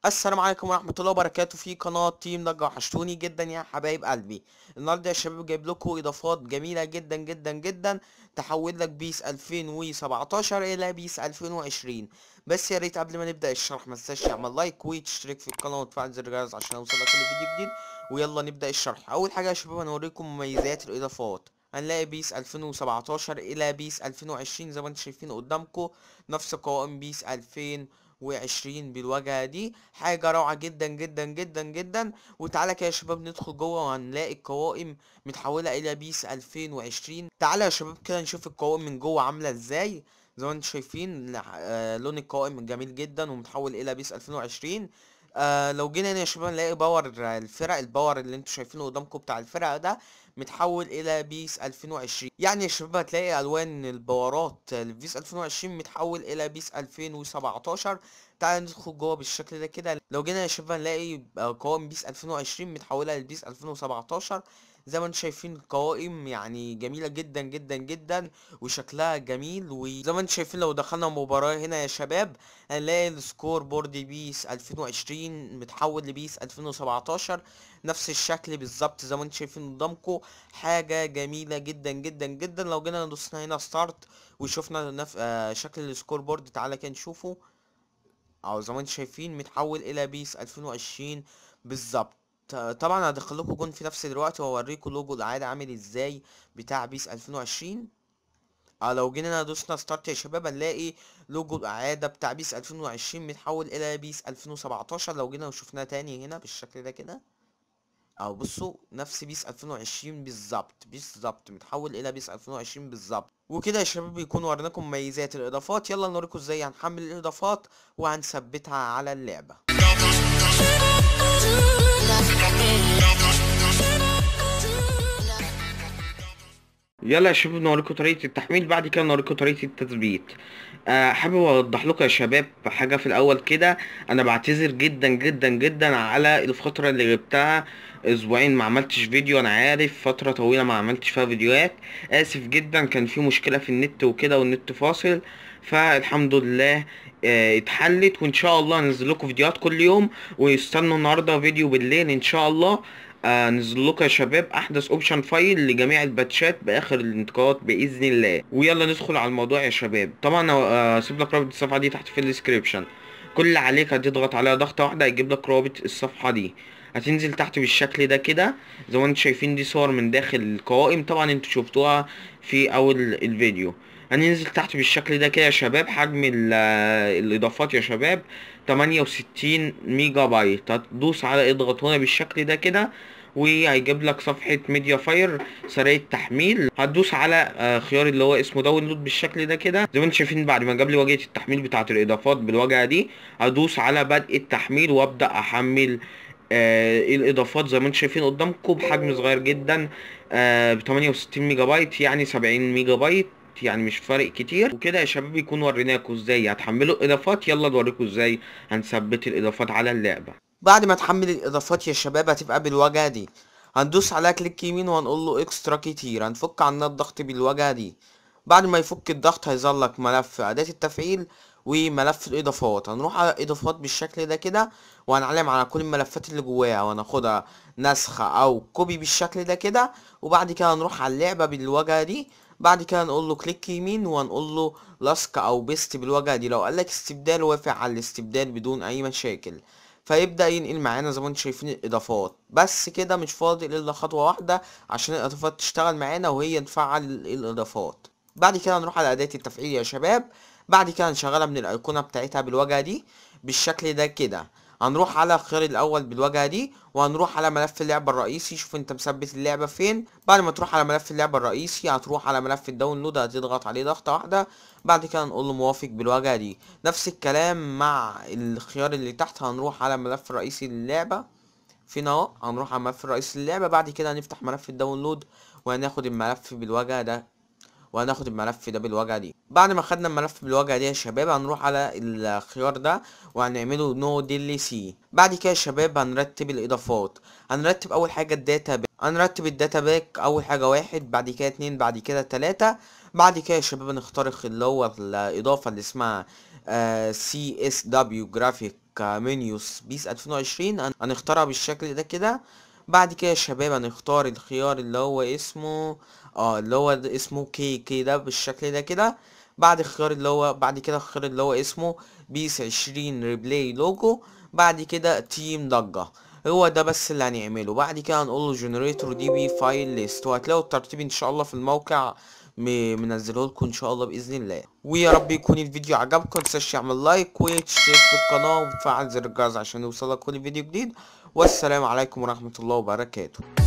السلام عليكم ورحمة الله وبركاته في قناة تيم ضجة وحشتوني جدا يا حبايب قلبي النهاردة يا شباب جايب لكم إضافات جميلة جدا جدا جدا تحول لك بيس 2017 إلى بيس 2020 بس يا ريت قبل ما نبدأ الشرح ما تنساش تعمل لايك وتشترك في القناة وتفعل زر الجرس عشان يوصلك كل فيديو جديد ويلا نبدأ الشرح أول حاجة يا شباب هنوريكم مميزات الإضافات هنلاقي بيس 2017 إلى بيس 2020 زي ما انتم شايفين قدامكم نفس قوائم بيس 2000 وعشرين بالواجهة دي حاجة روعة جدا جدا جدا جدا وتعالى كده يا شباب ندخل جوه وهنلاقي القوائم متحولة إلى بيس ألفين وعشرين تعالى يا شباب كده نشوف القوائم من جوه عاملة ازاي زي ما انتم شايفين آه لون القوائم جميل جدا ومتحول إلى بيس ألفين وعشرين آه لو جينا هنا يا شباب نلاقي باور الفرق الباور اللي انتوا شايفينه قدامكم بتاع الفرق ده متحول الى بيس 2020 يعني يا شباب هتلاقي الوان الباورات لبيس 2020 متحول الى بيس 2017 تعال ندخل جوه بالشكل ده كده لو جينا يا شباب هنلاقي قوائم بيس 2020 متحوله لبيس 2017 زي ما انتم شايفين القوائم يعني جميلة جدا جدا جدا وشكلها جميل وزي ما انتم شايفين لو دخلنا مباراة هنا يا شباب هنلاقي السكور بورد بيس 2020 متحول لبيس 2017 نفس الشكل بالظبط زي ما انتم شايفين قدامكم حاجة جميلة جدا جدا جدا لو جينا ندوسنا هنا ستارت وشوفنا نف... آه شكل السكور بورد تعالى كده نشوفه او زي ما انتم شايفين متحول الى بيس 2020 بالظبط طبعا هدخل لكم جون في نفس الوقت واوريكم لوجو العادة عامل ازاي بتاع بيس 2020 اه لو جينا دوسنا ستارت يا شباب هنلاقي لوجو الاعادة بتاع بيس 2020 متحول الى بيس 2017 لو جينا وشفناه تاني هنا بالشكل ده كده او بصوا نفس بيس 2020 بالظبط بالظبط متحول الى بيس 2020 بالظبط وكده يا شباب بيكون وريناكم مميزات الاضافات يلا نوريكم ازاي هنحمل الاضافات وهنثبتها على اللعبة يلا يا شباب نوريكم طريقة التحميل بعد كده نوريكم طريقة التثبيت أه حابب اوضح لكم يا شباب حاجة في الاول كده انا بعتذر جدا جدا جدا على الفترة اللي غبتها اسبوعين ما عملتش فيديو انا عارف فترة طويلة ما عملتش فيها فيديوهات اسف جدا كان في مشكلة في النت وكده والنت فاصل فالحمد لله اه اتحلت وان شاء الله انزل لكم فيديوهات كل يوم ويستنوا النهارده فيديو بالليل ان شاء الله آه نزل لكم يا شباب احدث اوبشن فايل لجميع الباتشات باخر الانتقالات باذن الله ويلا ندخل على الموضوع يا شباب طبعا هسيب آه لك رابط الصفحه دي تحت في الديسكريبشن كل اللي عليك هتضغط عليها ضغطه واحده هيجيب لك رابط الصفحه دي هتنزل تحت بالشكل ده كده زي ما انتم شايفين دي صور من داخل القوائم طبعا انتوا شفتوها في اول الفيديو هننزل تحت بالشكل ده كده يا شباب حجم الاضافات يا شباب 68 ميجا بايت هتدوس على اضغط هنا بالشكل ده كده وهيجيب لك صفحة ميديا فاير سريع التحميل هتدوس على خيار اللي هو اسمه داونلود بالشكل ده كده زي ما انتم شايفين بعد ما جاب لي واجهة التحميل بتاعة الاضافات بالواجهة دي هدوس على بدء التحميل وابدأ احمل آه الاضافات زي ما انتم شايفين قدامكم بحجم صغير جدا آه ب 68 ميجا بايت يعني 70 ميجا بايت يعني مش فارق كتير وكده يا شباب يكون وريناكم ازاي هتحملوا الاضافات يلا نوريكم ازاي هنثبت الاضافات على اللعبه بعد ما تحمل الاضافات يا شباب هتبقى بالواجهه دي هندوس عليها كليك يمين وهنقول له اكسترا كتير هنفك عنا الضغط بالواجهه دي بعد ما يفك الضغط هيظهر لك ملف اداه التفعيل وملف الاضافات هنروح على الاضافات بالشكل ده كده وهنعلم على كل الملفات اللي جواها وهناخدها نسخه او كوبي بالشكل ده كده وبعد كده هنروح على اللعبه بالواجهه دي بعد كده نقول له كليك يمين وهنقول له لاسك او بيست بالواجهه دي لو قال لك استبدال وافق على الاستبدال بدون اي مشاكل فيبدا ينقل معانا زي ما انتم شايفين الاضافات بس كده مش فاضل الا خطوه واحده عشان الاضافات تشتغل معانا وهي نفعل الاضافات بعد كده نروح على اداه التفعيل يا شباب بعد كده نشغلها من الايقونه بتاعتها بالواجهه دي بالشكل ده كده هنروح على الخيار الاول بالواجهه دي وهنروح على ملف اللعبه الرئيسي شوف انت مثبت اللعبه فين بعد ما تروح على ملف اللعبه الرئيسي هتروح على ملف الداونلود هتضغط عليه ضغطه واحده بعد كده نقول له موافق بالواجهه دي نفس الكلام مع الخيار اللي تحت هنروح على ملف الرئيسي للعبه فين اهو هنروح على ملف الرئيسي للعبه بعد كده هنفتح ملف الداونلود وهناخد الملف بالواجهه ده وهناخد الملف ده بالواجهه دي بعد ما خدنا الملف بالواجهه دي يا شباب هنروح على الخيار ده وهنعمله نو ديل سي بعد كده يا شباب هنرتب الاضافات هنرتب اول حاجه الداتا باك هنرتب الداتا باك اول حاجه واحد بعد كده اتنين بعد كده تلاتة بعد كده يا شباب نخترق اللي هو الاضافه اللي اسمها سي اس دبليو جرافيك منيوس بيس 2020 هن- هنختارها بالشكل ده كده بعد كده يا شباب هنختار الخيار اللي هو اسمه اه اللي هو ده اسمه كي كي ده بالشكل ده كده بعد الخيار اللي هو بعد كده الخيار اللي هو اسمه بيس 20 ريبلاي لوجو بعد كده تيم ضجة هو ده بس اللي هنعمله بعد كده هنقول له جنريتور دي بي فايل ليست وهتلاقوا الترتيب ان شاء الله في الموقع م- منزله لكم ان شاء الله باذن الله ويا رب يكون الفيديو عجبكم متنساش تعمل لايك وتشترك في القناه وتفعل زر الجرس عشان يوصلك كل فيديو جديد والسلام عليكم ورحمه الله وبركاته